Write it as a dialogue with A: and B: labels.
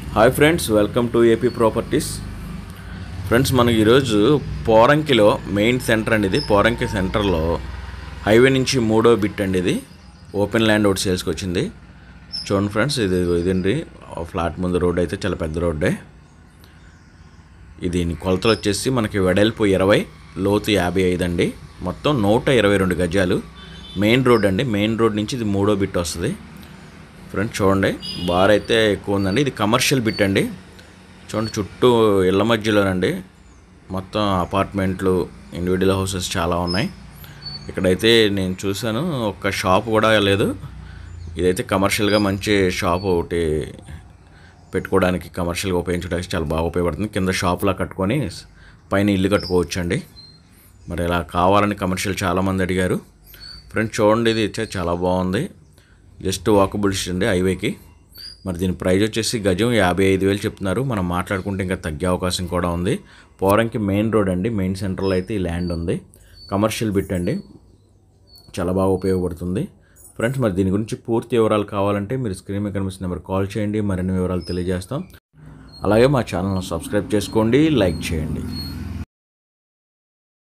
A: hi friends welcome to AP properties friends మనకి ఈరోజు పోరంకిలో main centre అండి ఇది పోరంకి సెంటర్లో హైవే నుంచి మూడో బిట్ అండి ఇది ఓపెన్ ల్యాండ్ ఒకటి సేల్స్కి వచ్చింది చూడండి ఫ్రెండ్స్ ఇది ఇదండి ఆ ఫ్లాట్ ముందు రోడ్ అయితే చాలా పెద్ద రోడ్డే ఇది దీని కొలతలు వచ్చేసి మనకి వెడల్పు ఇరవై లోతు యాభై ఐదు అండి మొత్తం నూట ఇరవై రెండు గజాలు మెయిన్ రోడ్ అండి మెయిన్ రోడ్ నుంచి ఇది మూడో బిట్ వస్తుంది ఫ్రెండ్స్ చూడండి బార్ అయితే ఎక్కువ ఉందండి ఇది కమర్షియల్ బిట్ అండి చూడండి చుట్టూ ఇళ్ళ మధ్యలోనండి మొత్తం అపార్ట్మెంట్లు ఇండివిజువల్ హౌసెస్ చాలా ఉన్నాయి ఇక్కడైతే నేను చూశాను ఒక్క షాప్ కూడా లేదు ఇదైతే కమర్షియల్గా మంచి షాప్ ఒకటి పెట్టుకోవడానికి కమర్షియల్గా ఉపయోగించడానికి చాలా బాగా ఉపయోగపడుతుంది కింద షాప్లా కట్టుకొని పైన ఇల్లు కట్టుకోవచ్చండి మరి ఇలా కావాలని కమర్షియల్ చాలామంది అడిగారు ఫ్రెండ్స్ చూడండి ఇది అయితే చాలా బాగుంది జస్ట్ వాకబుల్ అండి హైవేకి మరి దీని ప్రైస్ వచ్చేసి గజం యాభై ఐదు వేలు చెప్తున్నారు మనం మాట్లాడుకుంటే ఇంకా తగ్గే అవకాశం కూడా ఉంది పోరంకి మెయిన్ రోడ్ అండి మెయిన్ సెంటర్లో అయితే ఈ ల్యాండ్ ఉంది కమర్షియల్ బిట్ అండి చాలా బాగా ఉపయోగపడుతుంది ఫ్రెండ్స్ మరి దీని గురించి పూర్తి వివరాలు కావాలంటే మీరు స్క్రీన్ మీద కనిపిస్తున్న నెంబర్ కాల్ చేయండి మరిన్ని వివరాలు తెలియజేస్తాం అలాగే మా ఛానల్ను సబ్స్క్రైబ్ చేసుకోండి లైక్ చేయండి